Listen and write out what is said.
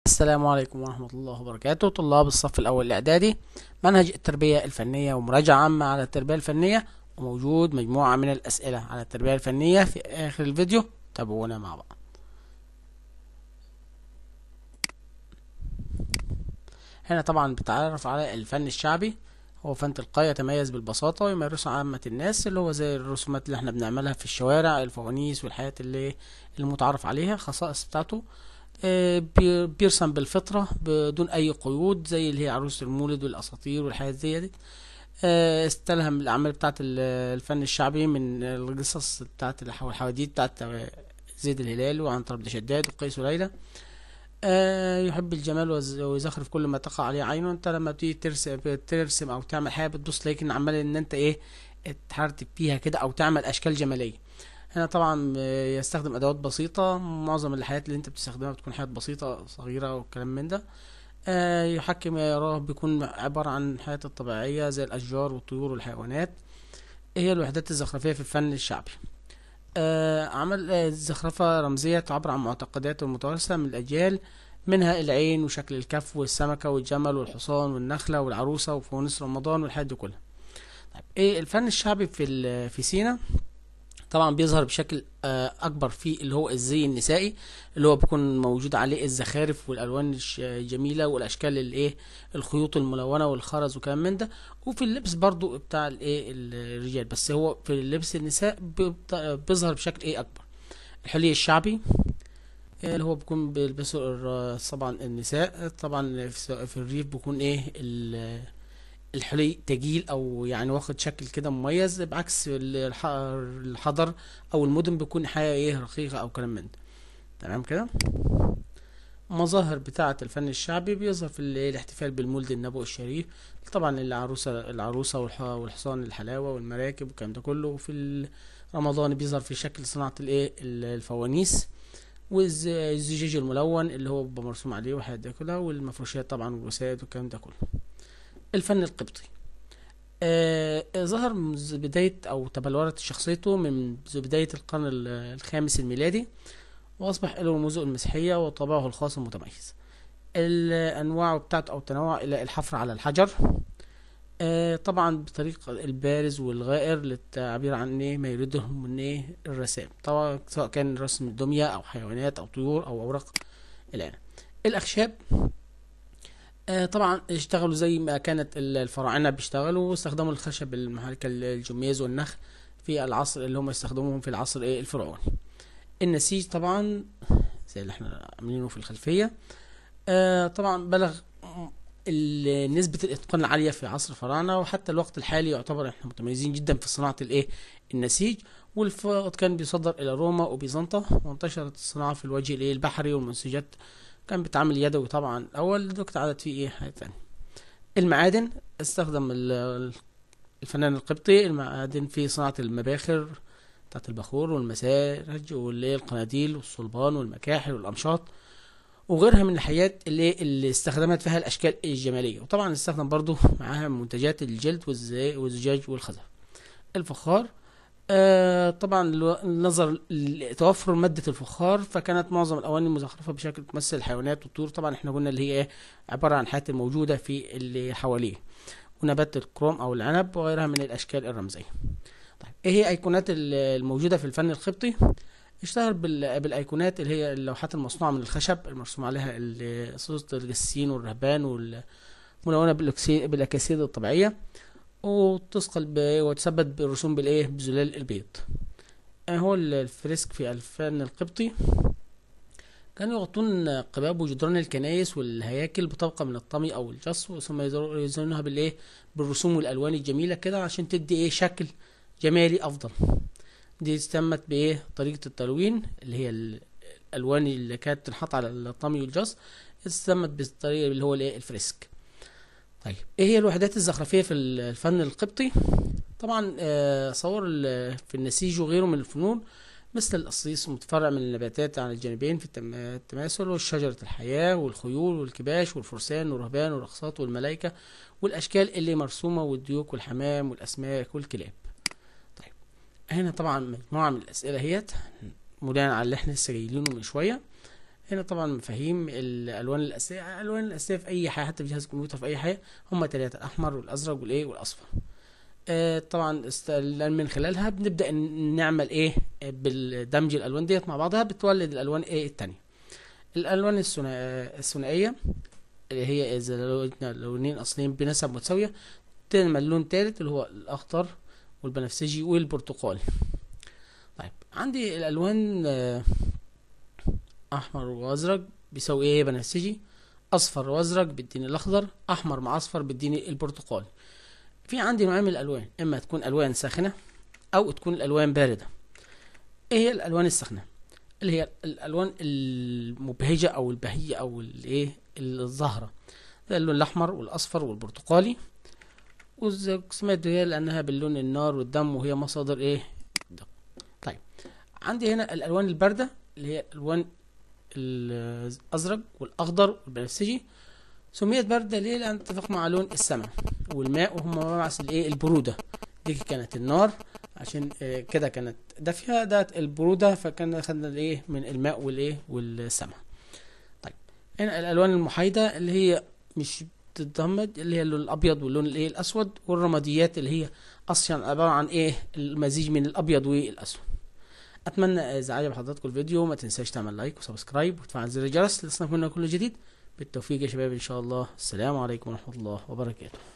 السلام عليكم ورحمة الله وبركاته طلاب الصف الأول الإعدادي منهج التربية الفنية ومراجعة عامة على التربية الفنية وموجود مجموعة من الأسئلة على التربية الفنية في آخر الفيديو تابعونا مع بعض هنا طبعا بتعرف على الفن الشعبي هو فن تلقائي يتميز بالبساطة ويمارسه عامة الناس اللي هو زي الرسومات اللي احنا بنعملها في الشوارع الفوانيس والحياة اللي المتعارف عليها الخصائص بتاعته آه، بي- بيرسم بالفطرة بدون أي قيود زي اللي هي عروسة المولد والأساطير والحاجات دي دي آه، استلهم الأعمال بتاعت ال- الفن الشعبي من القصص بتاعت الح- والحواديت بتاعت آه، زيد الهلال وعنتر بن شداد وقيس وليلى آه، يحب الجمال وز- ويزخرف كل ما تقع عليه عينه انت لما بتيجي ترسم ترسم او تعمل حاجه بتبص تلاقيك ان عمال ان انت ايه تحرتك فيها كده او تعمل اشكال جماليه هنا طبعا آه، يستخدم ادوات بسيطه معظم الحاجات اللي انت بتستخدمها بتكون حاجات بسيطه صغيره والكلام من ده آه، يحكم ما يراه بيكون عباره عن الحياه الطبيعيه زي الاشجار والطيور والحيوانات هي الوحدات الزخرفيه في الفن الشعبي آه، عمل آه، الزخرفة رمزية تعبر عن معتقدات المتوارثة من الأجيال منها العين وشكل الكف والسمكة والجمل والحصان والنخلة والعروسة وفوانيس رمضان والحاجات دي كلها طيب ايه الفن الشعبي في ال- في سينا طبعا بيظهر بشكل آه، اكبر في اللي هو الزي النسائي اللي هو بيكون موجود عليه الزخارف والالوان الش- الجميله والاشكال الايه الخيوط الملونه والخرز وكلام من ده وفي اللبس برضو بتاع الايه الرجال بس هو في اللبس النساء بيبط- بيظهر بشكل ايه اكبر الحلي الشعبي آه، اللي هو بيكون بيلبسوا الر- طبعا النساء طبعا في في الريف بيكون ايه ال- الحلي تجيل او يعني واخد شكل كده مميز بعكس الح- الحضر او المدن بيكون حاجه ايه رقيقه او كلام من ده تمام كده مظاهر بتاعة الفن الشعبي بيظهر في ال- الاحتفال بالمولد النبوي الشريف طبعا العروسة العروسة والح- والحصان الحلاوة والمراكب والكلام ده كله وفي ال- رمضان بيظهر في شكل صناعة الايه ال- الفوانيس والزجاج الملون اللي هو بيبقى مرسوم عليه والحاجات دي كلها والمفروشات طبعا والوسائد والكلام ده كله الفن القبطي آه ظهر منذ بداية أو تبلورت شخصيته من منذ بداية القرن ال- الخامس الميلادي وأصبح له رموزه المسيحية وطابعه الخاص المتميز الأنواع بتاعته أو التنوع إلى الحفر على الحجر آه طبعا بطريقة البارز والغائر للتعبير عن إيه ما يريده من إيه الرسام طبعا سواء كان رسم دمية أو حيوانات أو طيور أو أوراق العنب الأخشاب آه طبعا اشتغلوا زي ما كانت ال- الفراعنة بيشتغلوا واستخدموا الخشب المحركة الجميز والنخل في العصر اللي هم استخدموهم في العصر ايه الفرعوني النسيج طبعا زي اللي احنا عاملينه في الخلفية آه طبعا بلغ ال- نسبة الإتقان العالية في عصر الفراعنة وحتى الوقت الحالي يعتبر احنا متميزين جدا في صناعة الايه النسيج والفائض كان بيصدر إلى روما وبيزنطة وانتشرت الصناعة في الوجه الايه البحري والمنسوجات كان بيتعمل يدوي طبعا الأول دلوقتي عادت فيه ايه حاجة تانية المعادن استخدم ال- الفنان القبطي المعادن في صناعة المباخر بتاعت البخور والمسارج واللي هي القناديل والصلبان والمكاحل والأمشاط وغيرها من الحاجات اللي اللي استخدمت فيها الأشكال الجمالية وطبعا استخدم برضو معاها منتجات الجلد والزي- والزجاج والخزف الفخار آه طبعا الو- النظر لتوفر مادة الفخار فكانت معظم الأواني المزخرفة بشكل تمثل الحيوانات والطيور طبعا احنا قلنا اللي هي ايه عبارة عن حياة الموجودة في اللي حواليه ونبات الكروم أو العنب وغيرها من الأشكال الرمزية طيب ايه هي أيقونات ال- الموجودة في الفن القبطي اشتهر بال- بالايقونات اللي هي اللوحات المصنوعه من الخشب المرسوم عليها ال- صوره الجسيين والرهبان والملونه بالأكسي- بالاكاسيد الطبيعيه وتثقل ب- وتثبت بالرسوم بالايه بزلال البيض آه هو ال- الفريسك في الفن القبطي كانوا يغطون قباب وجدران الكنائس والهياكل بطبقة من الطمي أو الجص ثم يزر- يزينوها بالإيه بالرسوم والألوان الجميلة كده عشان تدي إيه شكل جمالي أفضل دي تمت بايه طريقة التلوين اللي هي ال- الالوان اللي كانت تنحط على الطمي والجص استمت بالطريقة اللي هو الايه الفريسك طيب ايه هي الوحدات الزخرفية في ال- الفن القبطي طبعا آه، صور ال- في النسيج وغيره من الفنون مثل القصيص متفرع من النباتات على الجانبين في التم- التماثل وشجرة الحياة والخيول والكباش والفرسان والرهبان والرقصات والملائكة والأشكال اللي مرسومة والديوك والحمام والأسماك والكلاب طيب هنا طبعا مجموعة من الأسئلة هيت بناء على اللي احنا لسه جايلينه من شوية هنا طبعا مفاهيم الالوان الاساسيه الالوان الاساسيه في اي حاجه حتى في جهاز الكمبيوتر في اي حاجه هم ثلاثه الاحمر والازرق والايه والاصفر آه طبعا است- من خلالها بنبدا ن- نعمل ايه آه، بالدمج الالوان ديت مع بعضها بتولد الالوان ايه التانية الالوان الثنا- آه، الثنائيه اللي هي اذا لو قلنا لونين اصليين بنسب متساويه تعمل لون تالت اللي هو الاخضر والبنفسجي والبرتقالي طيب عندي الالوان آه، احمر وازرق بيساوي ايه بنفسجي اصفر وازرق بيديني الاخضر احمر مع اصفر بيديني البرتقالي في عندي نوعين من الالوان اما تكون الوان ساخنه او تكون الالوان بارده ايه هي الالوان الساخنه اللي هي الالوان المبهجه او البهيه او الايه الظاهره زي اللون الاحمر والاصفر والبرتقالي والسمعت هي لانها باللون النار والدم وهي مصادر ايه الدم. طيب عندي هنا الالوان البارده اللي هي الوان الازرق والاخضر والبنفسجي سميت بارده ليه لان تتفق مع لون السماء والماء وهم مبعث الايه البروده دي كانت النار عشان آه، كده كانت دافيه ده البروده فكان خدنا الايه من الماء والايه والسماء طيب هنا الالوان المحايده اللي هي مش بتتضمد اللي هي اللون الابيض واللون الايه الاسود والرماديات اللي هي اصلا عباره عن ايه المزيج من الابيض والاسود اتمنى اذا عجب حضراتكم الفيديو ما تنساش تعمل لايك وسبسكرايب وتفعل زر الجرس لتصنف منا كل جديد بالتوفيق يا شباب ان شاء الله السلام عليكم ورحمه الله وبركاته